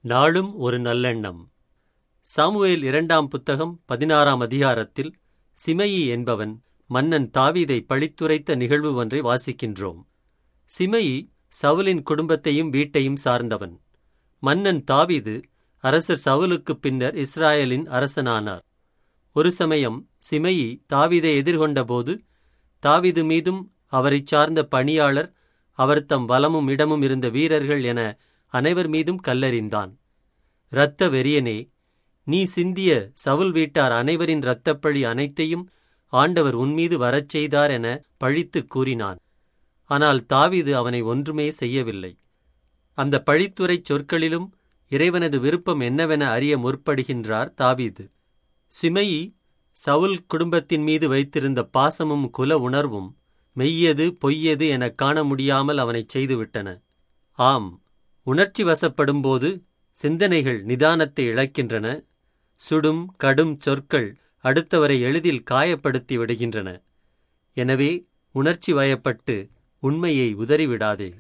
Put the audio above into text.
நாளும் ஒரு நல்லெண்ணம் சாமுவேல் இரண்டாம் புத்தகம் பதினாறாம் அதிகாரத்தில் சிமையி என்பவன் மன்னன் தாவீதை பழித்துரைத்த நிகழ்வு ஒன்றை வாசிக்கின்றோம் சிமையி சவுலின் குடும்பத்தையும் வீட்டையும் சார்ந்தவன் மன்னன் தாவீது அரசர் சவுலுக்குப் பின்னர் இஸ்ராயலின் அரசனானார் ஒரு சமயம் சிமையி தாவீதை எதிர்கொண்டபோது தாவீது மீதும் அவரைச் சார்ந்த பணியாளர் அவர் தம் வலமும் இடமும் இருந்த வீரர்கள் என அனைவர் மீதும் கல்லெறிந்தான் இரத்த வெறியனே நீ சிந்திய சவுல் வீட்டார் அனைவரின் இரத்தப்பழி அனைத்தையும் ஆண்டவர் உன்மீது வரச் செய்தார் என பழித்துக் கூறினான் ஆனால் தாவீது அவனை ஒன்றுமே செய்யவில்லை அந்த பழித்துரைச் சொற்களிலும் இறைவனது விருப்பம் என்னவென அறிய முற்படுகின்றார் தாவீது சிமையி சவுல் குடும்பத்தின் மீது வைத்திருந்த பாசமும் குல உணர்வும் மெய்யது பொய்யது எனக் காண முடியாமல் அவனைச் செய்துவிட்டன ஆம் உணர்ச்சி வசப்படும்போது சிந்தனைகள் நிதானத்தை இழக்கின்றன சுடும் கடும் சொற்கள் அடுத்தவரை எளிதில் காயப்படுத்தி விடுகின்றன எனவே உணர்ச்சி வயப்பட்டு உண்மையை உதறிவிடாதே